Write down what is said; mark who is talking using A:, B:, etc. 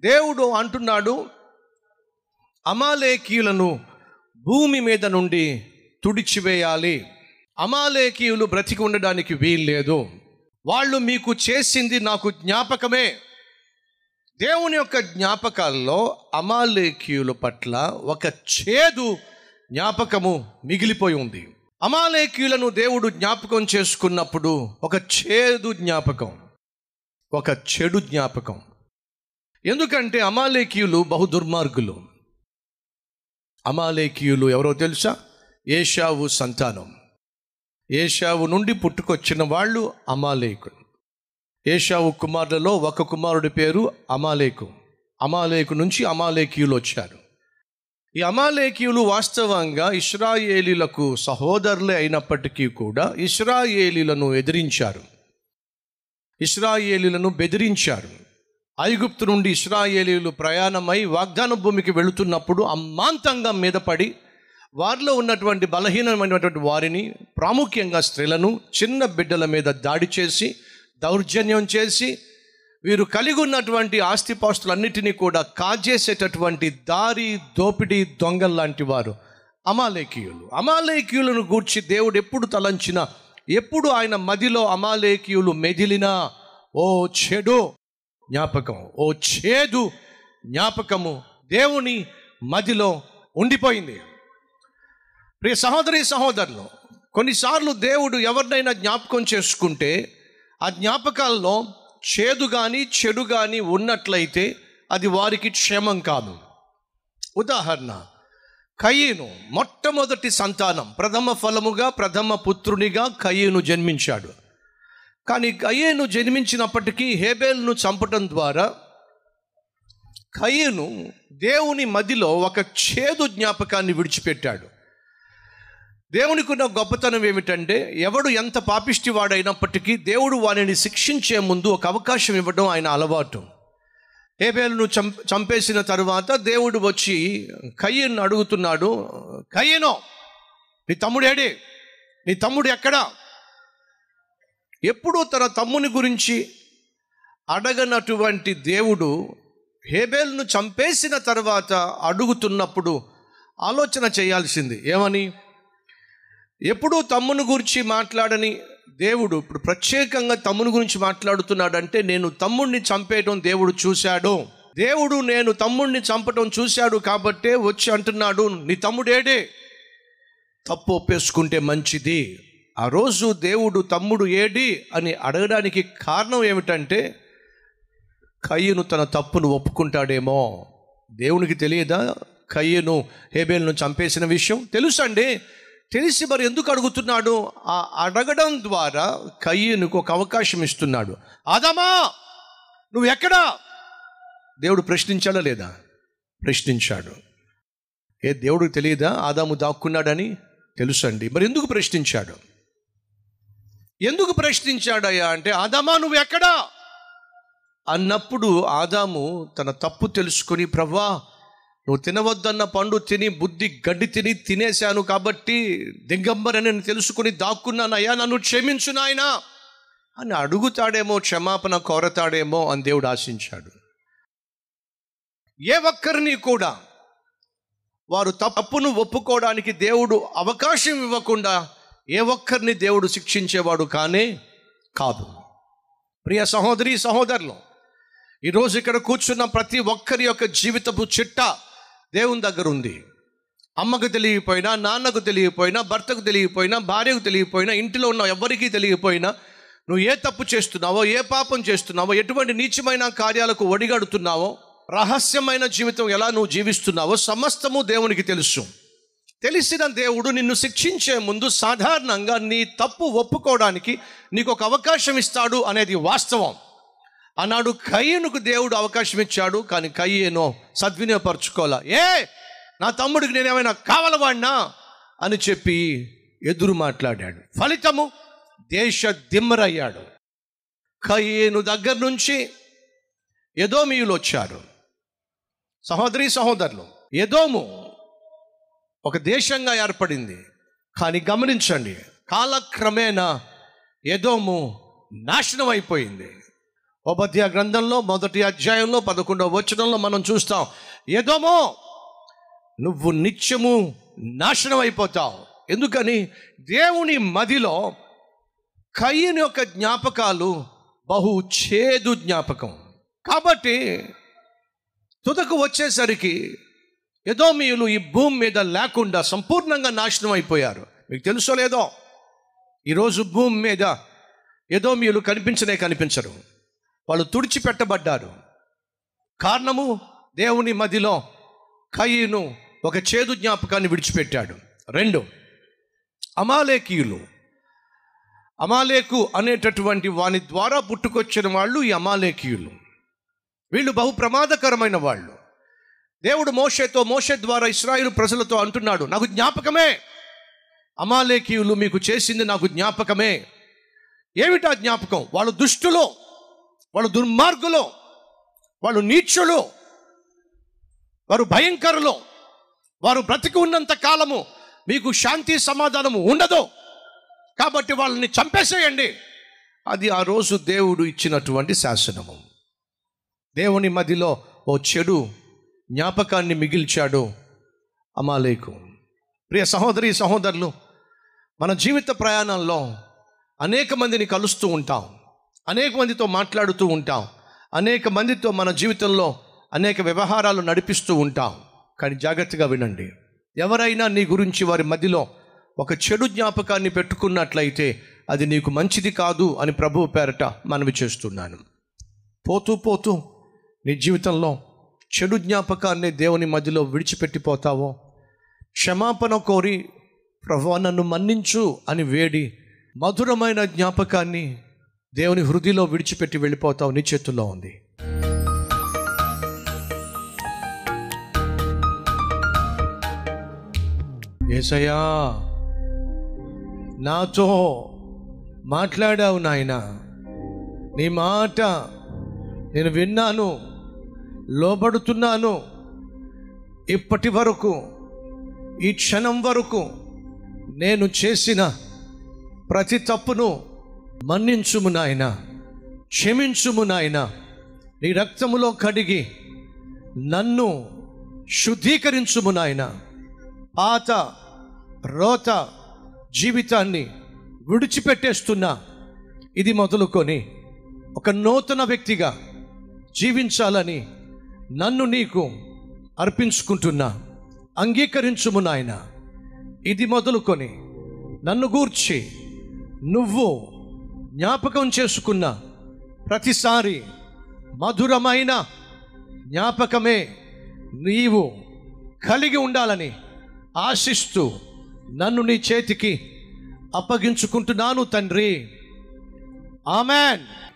A: దేవుడు అంటున్నాడు అమాలేకీయులను భూమి మీద నుండి తుడిచివేయాలి అమాలేకీయులు బ్రతికి ఉండడానికి వీల్లేదు వాళ్ళు మీకు చేసింది నాకు జ్ఞాపకమే దేవుని యొక్క జ్ఞాపకాల్లో అమాలేకీయుల పట్ల ఒక చేదు జ్ఞాపకము మిగిలిపోయి ఉంది అమాలేకీయులను దేవుడు జ్ఞాపకం చేసుకున్నప్పుడు ఒక చేదు జ్ఞాపకం ఒక చెడు జ్ఞాపకం ఎందుకంటే అమాలేకీయులు బహు దుర్మార్గులు అమాలేకీయులు ఎవరో తెలుసా ఏషావు సంతానం ఏషావు నుండి పుట్టుకొచ్చిన వాళ్ళు అమాలేకులు ఏషావు కుమారులలో ఒక కుమారుడి పేరు అమాలేకు అమాలేకు నుంచి అమాలేకీయులు వచ్చారు ఈ అమాలేకీయులు వాస్తవంగా ఇస్రాయేలీలకు సహోదరులే అయినప్పటికీ కూడా ఇస్రాయేలీలను ఎదిరించారు ఇస్రాయేలీలను బెదిరించారు ఐగుప్తు నుండి ఇస్రాయేలీలు ప్రయాణమై వాగ్దాన భూమికి వెళుతున్నప్పుడు అమ్మాంతంగా మీద పడి వారిలో ఉన్నటువంటి బలహీనమైనటువంటి వారిని ప్రాముఖ్యంగా స్త్రీలను చిన్న బిడ్డల మీద దాడి చేసి దౌర్జన్యం చేసి వీరు కలిగి ఉన్నటువంటి ఆస్తిపాస్తులన్నిటినీ కూడా కాజేసేటటువంటి దారి దోపిడీ దొంగల్లాంటి వారు అమాలేకీయులు అమాలేకీయులను గూర్చి దేవుడు ఎప్పుడు తలంచినా ఎప్పుడు ఆయన మదిలో అమాలేకీయులు మెదిలినా ఓ చెడు జ్ఞాపకం ఓ చేదు జ్ఞాపకము దేవుని మదిలో ఉండిపోయింది ప్రియ సహోదరి సహోదరులు కొన్నిసార్లు దేవుడు ఎవరినైనా జ్ఞాపకం చేసుకుంటే ఆ జ్ఞాపకాల్లో చేదు కానీ చెడు కానీ ఉన్నట్లయితే అది వారికి క్షేమం కాదు ఉదాహరణ కయ్యను మొట్టమొదటి సంతానం ప్రథమ ఫలముగా ప్రథమ పుత్రునిగా కయ్యను జన్మించాడు కానీ కయ్యను జన్మించినప్పటికీ హేబేల్ను చంపటం ద్వారా కయ్యను దేవుని మదిలో ఒక చేదు జ్ఞాపకాన్ని విడిచిపెట్టాడు దేవునికి ఉన్న గొప్పతనం ఏమిటంటే ఎవడు ఎంత పాపిష్టి వాడైనప్పటికీ దేవుడు వారిని శిక్షించే ముందు ఒక అవకాశం ఇవ్వడం ఆయన అలవాటు హేబేలును చం చంపేసిన తరువాత దేవుడు వచ్చి కయ్యను అడుగుతున్నాడు కయ్యనో నీ తమ్ముడేడే నీ తమ్ముడు ఎక్కడా ఎప్పుడూ తన తమ్ముని గురించి అడగనటువంటి దేవుడు హేబేల్ను చంపేసిన తర్వాత అడుగుతున్నప్పుడు ఆలోచన చేయాల్సింది ఏమని ఎప్పుడూ తమ్ముని గురించి మాట్లాడని దేవుడు ఇప్పుడు ప్రత్యేకంగా తమ్ముని గురించి మాట్లాడుతున్నాడంటే నేను తమ్ముడిని చంపేయడం దేవుడు చూశాడు దేవుడు నేను తమ్ముడిని చంపటం చూశాడు కాబట్టే వచ్చి అంటున్నాడు నీ తమ్ముడేడే తప్పు ఒప్పేసుకుంటే మంచిది ఆ రోజు దేవుడు తమ్ముడు ఏడి అని అడగడానికి కారణం ఏమిటంటే కయ్యను తన తప్పును ఒప్పుకుంటాడేమో దేవునికి తెలియదా కయ్యను హేబేల్ను చంపేసిన విషయం తెలుసండి తెలిసి మరి ఎందుకు అడుగుతున్నాడు ఆ అడగడం ద్వారా కయ్యనుకు ఒక అవకాశం ఇస్తున్నాడు ఆదామా నువ్వు ఎక్కడా దేవుడు ప్రశ్నించాడా లేదా ప్రశ్నించాడు ఏ దేవుడికి తెలియదా ఆదాము దాక్కున్నాడని తెలుసండి మరి ఎందుకు ప్రశ్నించాడు ఎందుకు ప్రశ్నించాడయ్యా అంటే ఆదామా నువ్వు ఎక్కడా అన్నప్పుడు ఆదాము తన తప్పు తెలుసుకొని ప్రవ్వా నువ్వు తినవద్దన్న పండు తిని బుద్ధి గడ్డి తిని తినేశాను కాబట్టి దిగంబరని నేను తెలుసుకుని దాక్కున్నానయ్యా నన్ను క్షమించు నాయనా అని అడుగుతాడేమో క్షమాపణ కోరతాడేమో అని దేవుడు ఆశించాడు ఏ ఒక్కరిని కూడా వారు తప్పును ఒప్పుకోవడానికి దేవుడు అవకాశం ఇవ్వకుండా ఏ ఒక్కరిని దేవుడు శిక్షించేవాడు కానే కాదు ప్రియ సహోదరి సహోదరులు ఈరోజు ఇక్కడ కూర్చున్న ప్రతి ఒక్కరి యొక్క జీవితపు చిట్ట దేవుని దగ్గర ఉంది అమ్మకు తెలియపోయినా నాన్నకు తెలియపోయినా భర్తకు తెలియపోయినా భార్యకు తెలియపోయినా ఇంటిలో ఉన్న ఎవరికీ తెలియపోయినా నువ్వు ఏ తప్పు చేస్తున్నావో ఏ పాపం చేస్తున్నావో ఎటువంటి నీచమైన కార్యాలకు ఒడిగడుతున్నావో రహస్యమైన జీవితం ఎలా నువ్వు జీవిస్తున్నావో సమస్తము దేవునికి తెలుసు తెలిసిన దేవుడు నిన్ను శిక్షించే ముందు సాధారణంగా నీ తప్పు ఒప్పుకోవడానికి నీకు ఒక అవకాశం ఇస్తాడు అనేది వాస్తవం ఆనాడు కయ్యనుకు దేవుడు అవకాశం ఇచ్చాడు కానీ కయ్యేనో సద్వినియోగపరచుకోవాలా ఏ నా తమ్ముడికి నేనేమైనా కావాలవాడినా అని చెప్పి ఎదురు మాట్లాడాడు ఫలితము దేశ దిమ్మరయ్యాడు కయ్యేను దగ్గర నుంచి ఎదోమీయులు వచ్చారు సహోదరి సహోదరులు ఎదోము ఒక దేశంగా ఏర్పడింది కానీ గమనించండి కాలక్రమేణా ఎదోము నాశనం అయిపోయింది ఉపధ్యాయ గ్రంథంలో మొదటి అధ్యాయంలో పదకొండవ వచనంలో మనం చూస్తాం ఏదోమో నువ్వు నిత్యము నాశనం అయిపోతావు ఎందుకని దేవుని మదిలో కయ్యని యొక్క జ్ఞాపకాలు బహు చేదు జ్ఞాపకం కాబట్టి తుదకు వచ్చేసరికి ఎదోమీయులు ఈ భూమి మీద లేకుండా సంపూర్ణంగా నాశనం అయిపోయారు మీకు తెలుసో లేదో ఈరోజు భూమి మీద ఎదోమీయులు కనిపించనే కనిపించరు వాళ్ళు తుడిచిపెట్టబడ్డారు కారణము దేవుని మదిలో కయ్యను ఒక చేదు జ్ఞాపకాన్ని విడిచిపెట్టాడు రెండు అమాలేకీయులు అమాలేకు అనేటటువంటి వాని ద్వారా పుట్టుకొచ్చిన వాళ్ళు ఈ అమాలేకీయులు వీళ్ళు బహు ప్రమాదకరమైన వాళ్ళు దేవుడు మోషేతో మోషే ద్వారా ఇస్రాయిల్ ప్రజలతో అంటున్నాడు నాకు జ్ఞాపకమే అమాలేకీయులు మీకు చేసింది నాకు జ్ఞాపకమే ఏమిటా జ్ఞాపకం వాళ్ళు దుష్టులు వాళ్ళు దుర్మార్గులు వాళ్ళు నీచులు వారు భయంకరులు వారు బ్రతికి ఉన్నంత కాలము మీకు శాంతి సమాధానము ఉండదు కాబట్టి వాళ్ళని చంపేసేయండి అది ఆ రోజు దేవుడు ఇచ్చినటువంటి శాసనము దేవుని మదిలో ఓ చెడు జ్ఞాపకాన్ని మిగిల్చాడు అమాలేకు ప్రియ సహోదరి సహోదరులు మన జీవిత ప్రయాణంలో అనేక మందిని కలుస్తూ ఉంటాం అనేక మందితో మాట్లాడుతూ ఉంటాం అనేక మందితో మన జీవితంలో అనేక వ్యవహారాలు నడిపిస్తూ ఉంటాం కానీ జాగ్రత్తగా వినండి ఎవరైనా నీ గురించి వారి మధ్యలో ఒక చెడు జ్ఞాపకాన్ని పెట్టుకున్నట్లయితే అది నీకు మంచిది కాదు అని ప్రభువు పేరట మనవి చేస్తున్నాను పోతూ పోతూ నీ జీవితంలో చెడు జ్ఞాపకాన్ని దేవుని మధ్యలో విడిచిపెట్టిపోతావో క్షమాపణ కోరి ప్రభు నన్ను మన్నించు అని వేడి మధురమైన జ్ఞాపకాన్ని దేవుని హృదయలో విడిచిపెట్టి వెళ్ళిపోతావు నీ చేతుల్లో ఉంది ఏసయ్యా నాతో మాట్లాడావు నాయన నీ మాట నేను విన్నాను లోబడుతున్నాను ఇప్పటి వరకు ఈ క్షణం వరకు నేను చేసిన ప్రతి తప్పును మన్నించుము నాయన క్షమించుము నాయన నీ రక్తములో కడిగి నన్ను శుద్ధీకరించుము నాయన పాత రోత జీవితాన్ని విడిచిపెట్టేస్తున్నా ఇది మొదలుకొని ఒక నూతన వ్యక్తిగా జీవించాలని నన్ను నీకు అర్పించుకుంటున్నా అంగీకరించుము నాయన ఇది మొదలుకొని నన్ను గూర్చి నువ్వు జ్ఞాపకం చేసుకున్న ప్రతిసారి మధురమైన జ్ఞాపకమే నీవు కలిగి ఉండాలని ఆశిస్తూ నన్ను నీ చేతికి అప్పగించుకుంటున్నాను తండ్రి ఆమెన్